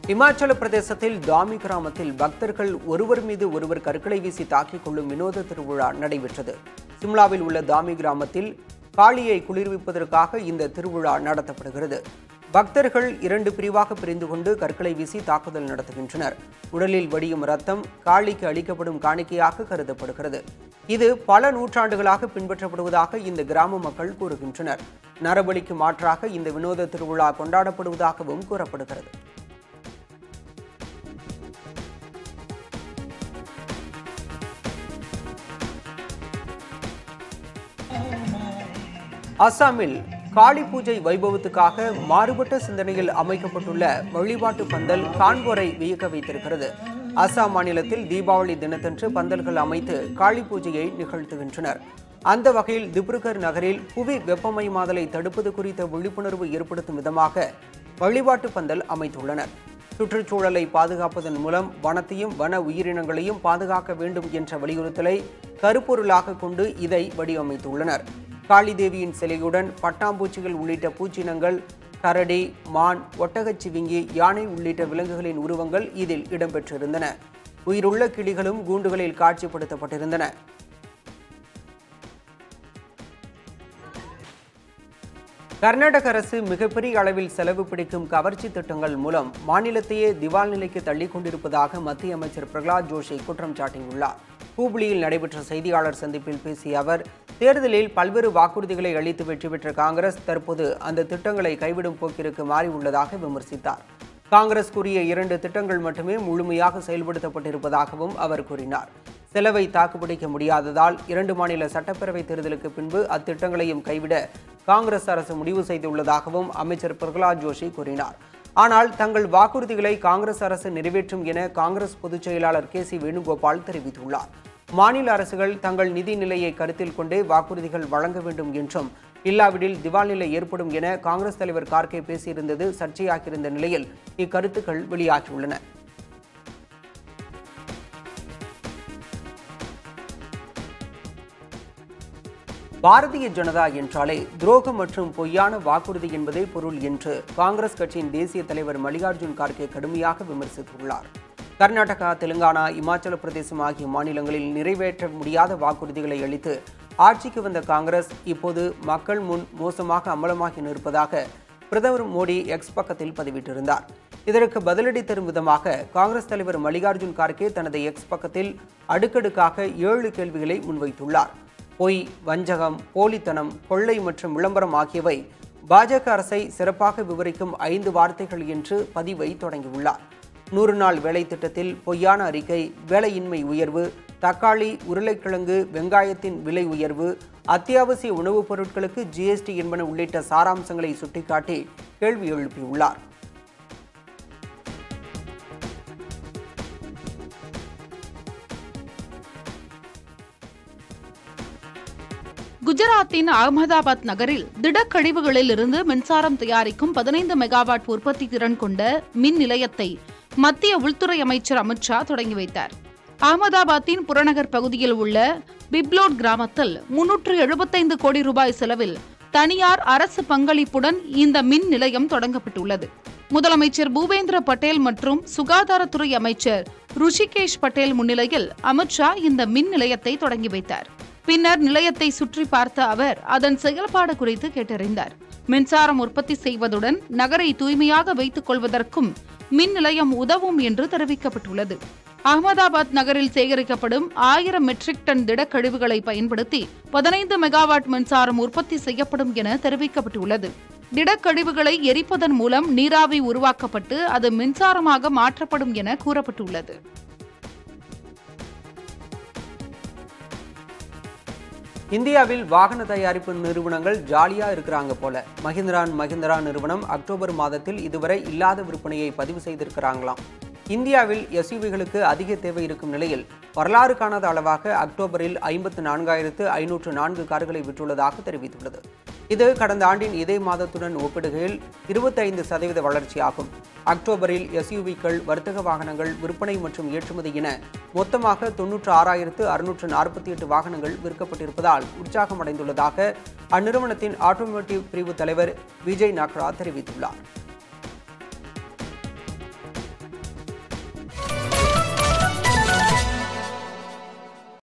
இமாச்சல பிரதேசத்தில் தாமி கிராமத்தில் பக்தர்கள் ஒருவர் மீது ஒருவர் கற்களை வீசி தாக்கிக் கொள்ளும் வினோத திருவிழா நடைபெற்றது சிம்லாவில் உள்ள தாமி கிராமத்தில் காளியை குளிர்விப்பதற்காக இந்த திருவிழா நடத்தப்படுகிறது பக்தர்கள் இரண்டு பிரிவாக பிரிந்து கொண்டு கற்களை வீசி தாக்குதல் நடத்துகின்றனர் உடலில் வடியும் ரத்தம் காளிக்கு அளிக்கப்படும் காணிக்கையாக கருதப்படுகிறது இது பல நூற்றாண்டுகளாக பின்பற்றப்படுவதாக இந்த கிராம மக்கள் கூறுகின்றனர் நரபலிக்கு மாற்றாக இந்த வினோத திருவிழா கொண்டாடப்படுவதாகவும் கூறப்படுகிறது அஸ்ஸாமில் காளி பூஜை வைபவத்துக்காக மாறுபட்ட சிந்தனையில் அமைக்கப்பட்டுள்ள வழிபாட்டு பந்தல் காண்போரை வியக்க வைத்திருக்கிறது அஸ்ஸாம் மாநிலத்தில் தீபாவளி தினத்தன்று பந்தல்கள் அமைத்து காளி பூஜையை நிகழ்த்துகின்றனர் அந்த வகையில் திப்ருகர் நகரில் புவி வெப்பமயமாதலை தடுப்பது குறித்த விழிப்புணர்வு ஏற்படுத்தும் விதமாக வழிபாட்டு பந்தல் அமைத்துள்ளனர் சுற்றுச்சூழலை பாதுகாப்பதன் மூலம் வனத்தையும் வன உயிரினங்களையும் பாதுகாக்க வேண்டும் என்ற வலியுறுத்தலை கருப்பொருளாக கொண்டு இதை வடிவமைத்துள்ளனர் காளி தேவியின் சிலையுடன் பட்டாம்பூச்சிகள் உள்ளிட்ட பூச்சினங்கள் கரடி மான் ஒட்டகச்சிவிங்கி யானை உள்ளிட்ட விலங்குகளின் உருவங்கள் இதில் இடம்பெற்றிருந்தன உயிருள்ள கிளிகளும் கூண்டுகளில் காட்சிப்படுத்தப்பட்டிருந்தன கர்நாடக அரசு மிகப்பெரிய அளவில் செலவு பிடிக்கும் கவர்ச்சி திட்டங்கள் மூலம் மாநிலத்தையே திவால் நிலைக்கு தள்ளிக் கொண்டிருப்பதாக மத்திய அமைச்சர் பிரகலாத் ஜோஷி குற்றம் சாட்டியுள்ளார் ஹூப்ளியில் நடைபெற்ற செய்தியாளர் சந்திப்பில் பேசிய அவர் தேர்தலில் பல்வேறு வாக்குறுதிகளை அளித்து வெற்றி பெற்ற காங்கிரஸ் தற்போது அந்த திட்டங்களை கைவிடும் போக்கிற்கு மாறியுள்ளதாக விமர்சித்தார் காங்கிரஸ் கூறிய இரண்டு திட்டங்கள் மட்டுமே முழுமையாக செயல்படுத்தப்பட்டிருப்பதாகவும் அவர் கூறினார் செலவை தாக்குப்பிடிக்க முடியாததால் இரண்டு மாநில சட்டப்பேரவை தேர்தலுக்கு பின்பு அத்திட்டங்களையும் கைவிட காங்கிரஸ் அரசு முடிவு செய்துள்ளதாகவும் அமைச்சர் பிரகலாத் ஜோஷி கூறினார் ஆனால் தங்கள் வாக்குறுதிகளை காங்கிரஸ் அரசு நிறைவேற்றும் என காங்கிரஸ் பொதுச் செயலாளர் கே சி வேணுகோபால் தெரிவித்துள்ளார் மாநில அரசுகள் தங்கள் நிதி நிலையை கருத்தில் கொண்டே வாக்குறுதிகள் வழங்க வேண்டும் என்றும் இல்லாவிடில் திவால் நிலை ஏற்படும் என காங்கிரஸ் தலைவர் கார்கே பேசியிருந்தது சர்ச்சையாகியிருந்த நிலையில் இக்கருத்துக்கள் வெளியாகியுள்ளன பாரதிய ஜனதா என்றாலே துரோகம் மற்றும் பொய்யான வாக்குறுதி என்பதே பொருள் என்று காங்கிரஸ் கட்சியின் தேசிய தலைவர் மல்லிகார்ஜுன் கார்கே கடுமையாக விமர்சித்துள்ளார் கர்நாடகா தெலுங்கானா இமாச்சல பிரதேசம் ஆகிய மாநிலங்களில் நிறைவேற்ற முடியாத வாக்குறுதிகளை அளித்து ஆட்சிக்கு வந்த காங்கிரஸ் இப்போது மக்கள் முன் மோசமாக அமலமாகி நிற்பதாக பிரதமர் மோடி எக்ஸ் பக்கத்தில் பதிவிட்டிருந்தார் இதற்கு பதிலடி தரும் விதமாக காங்கிரஸ் தலைவர் மல்லிகார்ஜுன் கார்கே தனது எக்ஸ் பக்கத்தில் அடுக்கடுக்காக ஏழு கேள்விகளை முன்வைத்துள்ளார் பொய் வஞ்சகம் போலித்தனம் கொள்ளை மற்றும் விளம்பரம் ஆகியவை பாஜக அரசை சிறப்பாக விவரிக்கும் ஐந்து வார்த்தைகள் என்று பதிவை தொடங்கியுள்ளார் நூறு நாள் வேலை திட்டத்தில் பொய்யான அறிக்கை வேலையின்மை உயர்வு தக்காளி உருளைக்கிழங்கு வெங்காயத்தின் விலை உயர்வு அத்தியாவசிய உணவுப் பொருட்களுக்கு ஜிஎஸ்டி என்பன உள்ளிட்ட சாராம்சங்களை சுட்டிக்காட்டி கேள்வி எழுப்பியுள்ளார் குஜராத்தின் அகமதாபாத் நகரில் திடக்கழிவுகளில் இருந்து மின்சாரம் தயாரிக்கும் பதினைந்து மெகாவாட் உற்பத்தி திறன் கொண்ட மின் நிலையத்தை மத்திய உள்துறை அமைச்சர் அமித்ஷா தொடங்கி வைத்தார் அகமதாபாத்தின் புறநகர் பகுதியில் உள்ள பிப்லோட் கிராமத்தில் முன்னூற்று எழுபத்தைந்து கோடி ரூபாய் செலவில் தனியார் அரசு பங்களிப்புடன் இந்த மின் நிலையம் தொடங்கப்பட்டுள்ளது முதலமைச்சர் பூபேந்திர பட்டேல் மற்றும் சுகாதாரத்துறை அமைச்சர் ருஷிகேஷ் பட்டேல் முன்னிலையில் அமித்ஷா இந்த மின் நிலையத்தை தொடங்கி வைத்தார் பின்னர் நிலையத்தை சுற்றி பார்த்த அவர் அதன் செயல்பாடு குறித்து கேட்டறிந்தார் மின்சாரம் உற்பத்தி செய்வதுடன் நகரை தூய்மையாக வைத்துக் கொள்வதற்கும் மின் நிலையம் உதவும் என்று தெரிவிக்கப்பட்டுள்ளது அகமதாபாத் நகரில் சேகரிக்கப்படும் ஆயிரம் மெட்ரிக் டன் திடக்கழிவுகளை பயன்படுத்தி பதினைந்து மெகாவாட் மின்சாரம் உற்பத்தி செய்யப்படும் என தெரிவிக்கப்பட்டுள்ளது திடக்கழிவுகளை எரிப்பதன் மூலம் நீராவி உருவாக்கப்பட்டு அது மின்சாரமாக மாற்றப்படும் என கூறப்பட்டுள்ளது இந்தியாவில் வாகன தயாரிப்பு நிறுவனங்கள் ஜாலியா இருக்கிறாங்க போல மஹிந்திரா அண்ட் மஹிந்திரா நிறுவனம் அக்டோபர் மாதத்தில் இதுவரை இல்லாத விற்பனையை பதிவு செய்திருக்கிறாங்களாம் இந்தியாவில் எஸ்யூவிகளுக்கு அதிக தேவை இருக்கும் நிலையில் வரலாறு காணாத அளவாக அக்டோபரில் ஐம்பத்து நான்காயிரத்து ஐநூற்று நான்கு கார்களை விற்றுள்ளதாக தெரிவித்துள்ளது இது கடந்த ஆண்டின் இதே மாதத்துடன் ஒப்பிடுகையில் இருபத்தைந்து சதவீத வளர்ச்சியாகும் அக்டோபரில் எஸ்யூவிக்கள் வர்த்தக வாகனங்கள் விற்பனை மற்றும் ஏற்றுமதி என மொத்தமாக தொன்னூற்று ஆறாயிரத்து அறுநூற்று நாற்பத்தி எட்டு வாகனங்கள் விற்கப்பட்டிருப்பதால் உற்சாகமடைந்துள்ளதாக அந்நிறுவனத்தின் ஆட்டோமோட்டிவ் பிரிவு தலைவர் விஜய் நாக்ரா தெரிவித்துள்ளார்